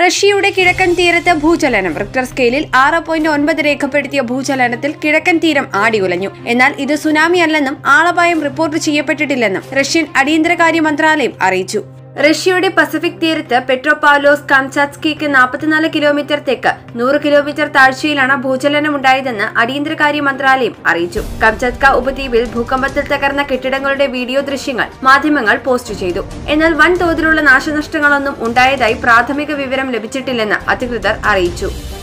റഷ്യയുടെ കിഴക്കൻ തീരത്ത് ഭൂചലനം റിക്ടർ സ്കെയിലിൽ ആറ് പോയിന്റ് ഒൻപത് രേഖപ്പെടുത്തിയ ഭൂചലനത്തിൽ കിഴക്കൻ തീരം ആടിയുലഞ്ഞു എന്നാൽ ഇത് സുനാമി അല്ലെന്നും ആളപായം റിപ്പോർട്ട് ചെയ്യപ്പെട്ടിട്ടില്ലെന്നും റഷ്യൻ അടിയന്തരകാര്യ മന്ത്രാലയം അറിയിച്ചു റഷ്യയുടെ പസഫിക് തീരത്ത് പെട്രോപാലോസ് കാംചാത്സ്കിക്ക് നാൽപ്പത്തിനാല് കിലോമീറ്റർ തെക്ക് നൂറ് കിലോമീറ്റർ താഴ്ചയിലാണ് ഭൂചലനമുണ്ടായതെന്ന് അടിയന്തരകാര്യ മന്ത്രാലയം അറിയിച്ചു കാംചാത്ക ഉപദ്വീപിൽ ഭൂകമ്പത്തിൽ തകർന്ന കെട്ടിടങ്ങളുടെ വീഡിയോ ദൃശ്യങ്ങൾ മാധ്യമങ്ങൾ പോസ്റ്റ് ചെയ്തു എന്നാൽ വൻതോതിലുള്ള നാശനഷ്ടങ്ങളൊന്നും ഉണ്ടായതായി പ്രാഥമിക വിവരം ലഭിച്ചിട്ടില്ലെന്ന് അധികൃതർ അറിയിച്ചു